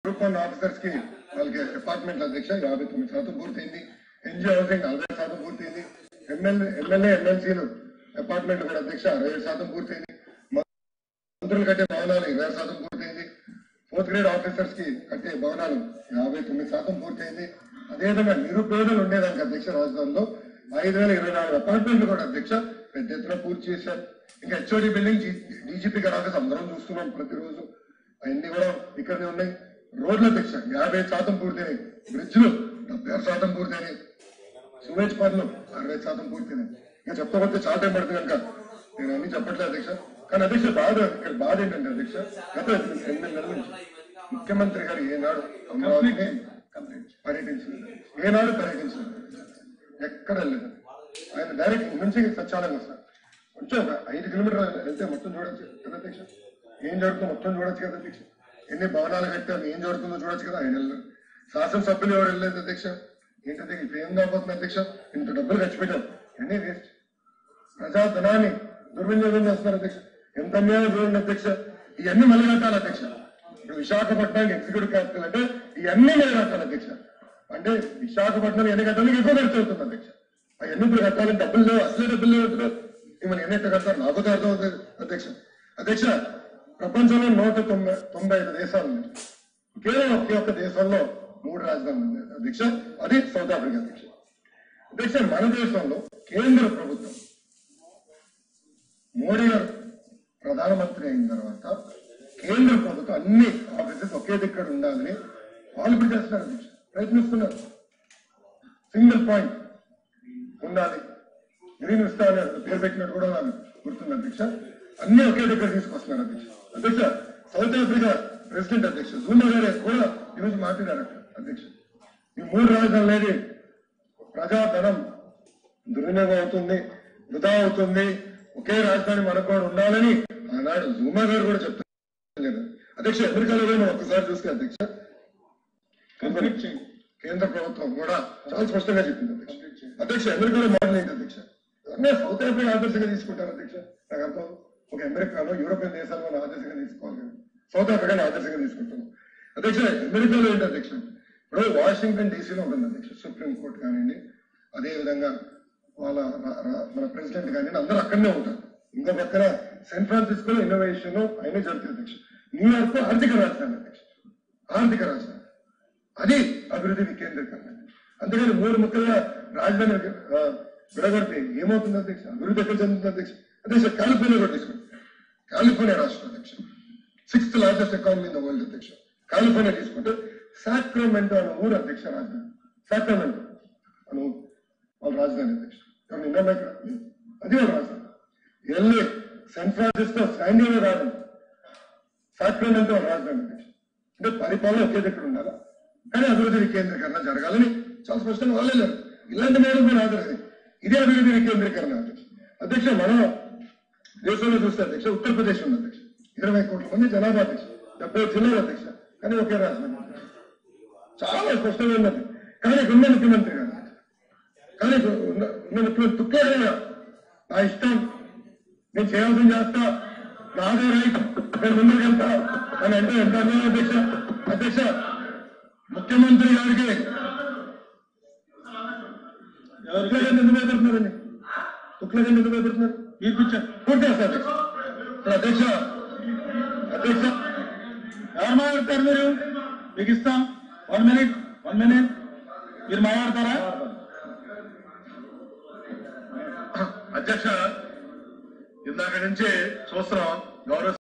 group one officers కి వాళ్ళకి apartment అధ్యక్ష యాభై తొమ్మిది శాతం పూర్తయింది ఎన్జిఓ హౌసింగ్ నలభై శాతం పూర్తయింది ఎమ్మెల్యే ఎమ్మెల్యే ఎమ్మెల్సీలు అపార్ట్మెంట్ కూడా అధ్యక్ష అరవై ఏడు శాతం పూర్తయింది మంత్రులు కట్టే భవనాలు ఇరవై శాతం పూర్తయింది ఫోర్త్ గ్రేడ్ ఆఫీసర్స్ కి కట్టే భవనాలు యాభై తొమ్మిది శాతం పూర్తయింది అదేవిధంగా నిరుపేదలు ఉండేదానికి అధ్యక్ష రాజధానిలో ఐదు వేల ఇరవై నాలుగు అపార్ట్మెంట్లు కూడా అధ్యక్ష పెద్ద ఎత్తున పూర్తి చేశారు ఇంకా హెచ్ఓడి బిల్డింగ్ డీజీపీ గారి ఆఫీస్ అందరం చూస్తున్నాం ప్రతిరోజు అవన్నీ కూడా ఇక్కడనే ఉన్నాయి రోడ్ల అధ్యక్ష యాభై శాతం పూర్తయినాయి బ్రిడ్జ్లు డెబ్బై ఆరు శాతం పూర్తయినాయి సువేజ్ పనులు అరవై శాతం పూర్తయినాయి ఇంకా చెప్పకపోతే చాలా టైం పడుతుంది కనుక నేను అన్ని చెప్పట్లేదు అధ్యక్ష కానీ అధ్యక్ష బాధ ఇక్కడ బాధ ఏంటంటే అధ్యక్ష గత ఎనిమిది నెలల నుంచి ముఖ్యమంత్రి గారు ఏనాడు అమరావతిని పర్యటించలేదు ఏనాడు పర్యటించలేదు ఎక్కడ వెళ్ళలేదు ఆయన డైరెక్ట్ నుంచి సత్యాలంగా వస్తారు కొంచెం ఒక ఐదు కిలోమీటర్లు వెళ్తే మొత్తం చూడొచ్చు కదా అధ్యక్ష ఏం జరుగుతుందో మొత్తం చూడొచ్చు కదా అధ్యక్ష ఎన్ని భవనాలు కట్టాము ఏం జరుగుతుందో చూడొచ్చు కదా ఆయన వెళ్ళలేదు శాసనసభ్యులు ఎవరు వెళ్ళలేదు అధ్యక్ష ఏంటంటే ఇప్పుడు ఏం కాబోతుంది అధ్యక్ష ఇంత డబ్బులు ఖర్చు పెట్టాం ఎన్ని వేస్ట్ ప్రజాధనాన్ని దుర్వినియోగం చేస్తున్నారు అధ్యక్ష ఎంత అన్యాయం చూడండి అధ్యక్ష ఇవన్నీ మళ్ళీ కట్టాలి అధ్యక్ష ఇప్పుడు విశాఖపట్నానికి ఎగ్జిక్యూటివ్ క్యాపిటల్ అంటే ఇవన్నీ మళ్ళీ కట్టాలి అధ్యక్ష అంటే విశాఖపట్నం ఎన్ని కట్టాలి ఎక్కువ ఖర్చు అవుతుంది అధ్యక్ష అవన్నీ ఇప్పుడు కట్టాలని డబ్బులు లేవు అసలే డబ్బులు లేవు ఇప్పుడు మిమ్మల్ని ఎన్ని ఎట్లా కడతారు నాకు అర్థం అవుతుంది అధ్యక్ష అధ్యక్ష ప్రపంచంలో నూట తొంభై తొంభై ఐదు దేశాలు ఉన్నాయి కేవలం ఒకే ఒక్క దేశంలో మూడు రాజధానులు ఉన్నాయి అధ్యక్ష అది సౌత్ ఆఫ్రికా అధ్యక్ష అధ్యక్ష మన దేశంలో కేంద్ర ప్రభుత్వం మోడీ గారు ప్రధానమంత్రి అయిన తర్వాత కేంద్ర ప్రభుత్వం అన్ని ఆఫీసెస్ ఒకే దగ్గర ఉండాలని వాళ్ళు ఇప్పుడు చేస్తున్నారు అధ్యక్ష ప్రయత్నిస్తున్నారు సింగిల్ పాయింట్ ఉండాలి గ్రీన్ విస్తా అనే పేరు పెట్టినట్టు కూడా నాకు గుర్తుంది అధ్యక్ష అన్ని ఒకే దగ్గర తీసుకొస్తున్నారు అధ్యక్ష అధ్యక్ష సౌత్ ఆఫ్రికా ప్రెసిడెంట్ అధ్యక్ష జూమా గారే కూడా ఈరోజు మాట్లాడారు అక్కడ అధ్యక్ష ఈ మూడు రాజధానులు అనేది ప్రజాధనం దుర్వినియోగం అవుతుంది వృధా అవుతుంది ఒకే రాజధాని మనకు కూడా ఉండాలని ఆనాడు జూమా గారు కూడా చెప్తున్నారు అధ్యక్ష అమెరికాలో కూడా మనం ఒక్కసారి చూస్తే అధ్యక్ష కేంద్ర ప్రభుత్వం కూడా చాలా స్పష్టంగా చెప్పింది అధ్యక్ష అధ్యక్ష అమెరికాలో మోడల్ ఏంటి అధ్యక్ష అన్నీ సౌత్ ఆఫ్రికా ఆదర్శంగా తీసుకుంటారు అధ్యక్ష నాకు అర్థం ఒక అమెరికాలో యూరోపియన్ దేశాల్లో ఆదర్శంగా తీసుకోవాలి కానీ సౌత్ ఆఫ్రికాని ఆదర్శంగా తీసుకుంటాం అధ్యక్ష అమెరికాలో ఏంటి అధ్యక్ష ఇప్పుడు వాషింగ్టన్ డీసీలో ఉంటుంది అధ్యక్ష సుప్రీం కోర్టు కానివ్వండి అదే విధంగా వాళ్ళ రా- రా- మన ప్రెసిడెంట్ కానివ్వండి అందరూ అక్కడనే ఉంటారు ఇంకో పక్కన శాన్ ఫ్రాన్సిస్కోలో ఇన్నోవేషన్ అయినా జరుగుతుంది అధ్యక్ష న్యూయార్క్ ఆర్థిక రాజధాని అధ్యక్ష ఆర్థిక రాజధాని అది అభివృద్ధి వికేంద్రీకరణ అంతేగాని మూడు ముక్కలుగా రాజధాని ఆ, విడగొడితే ఏమవుతుంది అధ్యక్ష అభివృద్ధి ఎక్కడ చెందుతుంది అధ్యక్ష అధ్యక్ష కాలిఫోర్నియా కూడా తీసుకోండి కాలిఫోర్నియా రాష్ట్రం అధ్యక్ష sixth largest economy in the world అధ్యక్ష కాలిఫోర్నియా తీసుకుంటే సాక్రమెంటో అనే ఊరు అధ్యక్ష రాజధాని సాక్రమెంటో అను వాళ్ళ రాజధాని అధ్యక్ష ఎవరు నిన్న ఇక్కడ అది వాళ్ళ రాజధాని ఎల్ఏ శాన్ ఫ్రాన్సిస్కో శాండియో కాదు సాక్రమెంటో వాళ్ళ రాజధాని అధ్యక్ష అంటే పరిపాలన ఒకే దగ్గర ఉండాలా కానీ అభివృద్ధి వికేంద్రీకరణ జరగాలని చాలా స్పష్టంగా వాళ్ళే లేరు ఇలాంటి మేడం కూడా ఆదరణ ఇదే అభివృద్ధి వికేంద్రీకరణ అధ్యక్ష అధ్యక్ష మనం దేశంలో చూస్తే అధ్యక్ష ఉత్తరప్రదేశ్ ఉంది అధ్యక్ష ఇరవై కోట్ల మంది జనాభా అధ్యక్ష డెబ్బై జిల్లాల అధ్యక్ష కానీ ఒకే రాజధాని చాలా స్పష్టంగా ఉన్నది కానీ ఇక్కడ ఉన్న ముఖ్యమంత్రి గారు కానీ ఇక్కడ ఉన్న ఉన్న ముఖ్యమంత్రి తుక్కే నా ఇష్టం నేను చేయాల్సింది చేస్తా నాదే రైట్ నేను ముందుకు వెళ్తా అని అంటే ఎంత అన్యాయం అధ్యక్ష అధ్యక్ష ముఖ్యమంత్రి గారికి తుక్లగండి ఎందుకు భయపడుతున్నారండి తుక్లగండి ఎందుకు భయపడుతున్నారు తీర్పిచ్చారు పూర్తి చేస్తారు అధ్యక్ష ఇప్పుడు అధ్యక్ష అధ్యక్ష ఎవరు మాట్లాడతారు మీరు మీకు ఇస్తాం వన్ మినిట్ వన్ మినిట్ మీరు మాట్లాడతారా అధ్యక్ష ఇందాక నుంచి చూస్తున్నాం గౌరవ